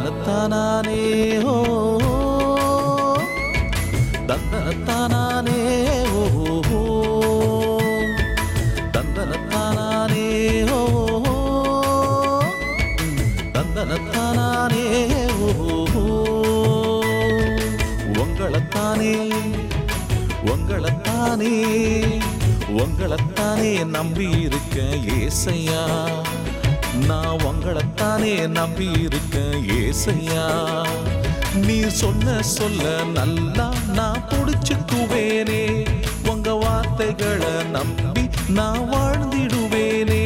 தந்தனத்தானே ஓ தந்தனத்தானே ஓ தந்தனத்தானே ஓ தந்தனத்தானே ஓ உங்களைத்தானே உங்களைத்தானே உங்களைத்தானே நம்பி இருக்க ஏசையா நான் உங்களைத்தானே நம்பி இருக்க ஏசையா நீ சொன்ன சொல்ல நல்லா நான் புடிச்சுக்குவேனே உங்க வார்த்தைகளை நம்பி நான் வாழ்ந்திடுவேனே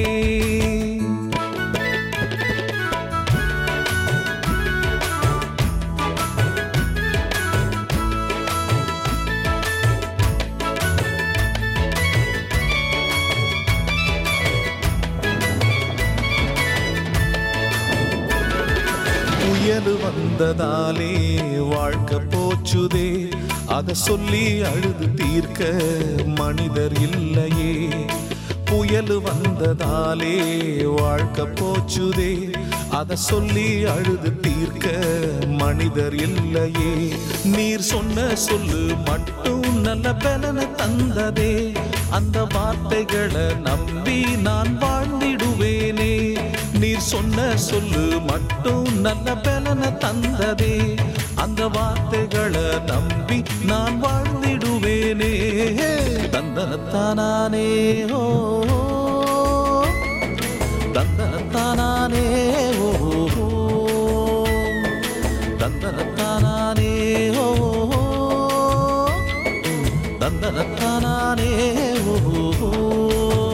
புயல் வந்ததாலே வாழ்க்கை போச்சுதே அத சொல்லி அழுது தீர்க்க மனிதர் இல்லையே புயல் வந்ததாலே வாழ்க்கை போச்சுதே அத சொல்லி அழுது தீர்க்க மனிதர் இல்லையே நீர் சொன்ன சொல்லு மட்டும் நல்ல பலனை தந்ததே அந்த வார்த்தைகளை நம்பி நான் வாழ்ந்திடுவேனே நீர் சொன்ன சொல்லு மட்டும் நல்ல பலனை தந்ததே அந்த வார்த்தைகளை நம்பி நான் வாழ்ந்திடுவேனே தந்தனத்தானே ஓ தந்தனத்தானே ஓ தந்தனத்தானே ஓ தந்தனத்தானே ஓ